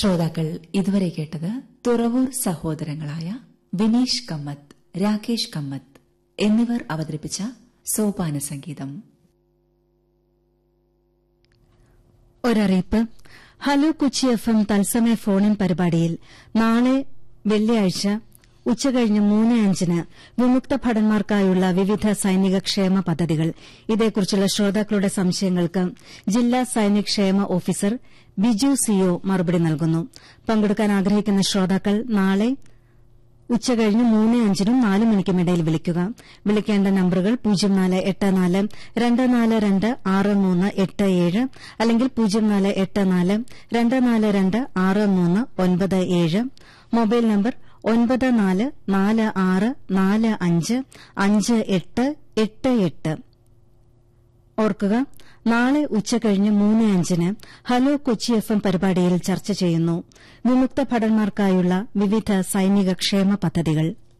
ശ്രോതാക്കൾ ഇതുവരെ കേട്ടത് തുറവൂർ സഹോദരങ്ങളായ വിനീഷ് കമ്മത്ത് രാകേഷ് കമ്മത്ത് എന്നിവർ അവതരിപ്പിച്ച സോപാന സംഗീതം ഒരറിയിപ്പ് ഹലോ കൊച്ചി എഫ് എം തത്സമയ ഫോണിൻ പരിപാടിയിൽ നാളെ വെള്ളിയാഴ്ച ഉച്ചകഴിഞ്ഞ് മൂന്ന് അഞ്ചിന് വിമുക്ത ഭടന്മാർക്കായുള്ള വിവിധ സൈനിക ക്ഷേമ പദ്ധതികൾ ഇതേക്കുറിച്ചുള്ള ശ്രോതാക്കളുടെ സംശയങ്ങൾക്ക് ജില്ലാ സൈനിക ക്ഷേമ ഓഫീസർ ബിജു സിഒ മറുപടി നൽകുന്നു പങ്കെടുക്കാൻ ആഗ്രഹിക്കുന്ന ശ്രോതാക്കൾ നാളെ ഉച്ചകഴിഞ്ഞ് മൂന്ന് അഞ്ചിനും നാല് മണിക്കും ഇടയിൽ വിളിക്കുക വിളിക്കേണ്ട നമ്പറുകൾ പൂജ്യം നാല് എട്ട് നാല് രണ്ട് നാല് രണ്ട് ആറ് മൂന്ന് എട്ട് ഏഴ് അല്ലെങ്കിൽ പൂജ്യം നാല് എട്ട് നാല് രണ്ട് നാല് രണ്ട് ആറ് മൂന്ന് ഒൻപത് ഏഴ് മൊബൈൽ നമ്പർ ഒൻപത് നാല് നാല് ആറ് നാല് അഞ്ച് അഞ്ച് എട്ട് എട്ട് എട്ട് ഓർക്കുക നാളെ ഉച്ചകഴിഞ്ഞ് മൂന്ന് അഞ്ചിന് ഹലോ കൊച്ചി എഫ് എം പരിപാടിയിൽ ചർച്ച ചെയ്യുന്നു വിമുക്ത ഭടന്മാർക്കായുള്ള വിവിധ സൈനിക ക്ഷേമ പദ്ധതികൾ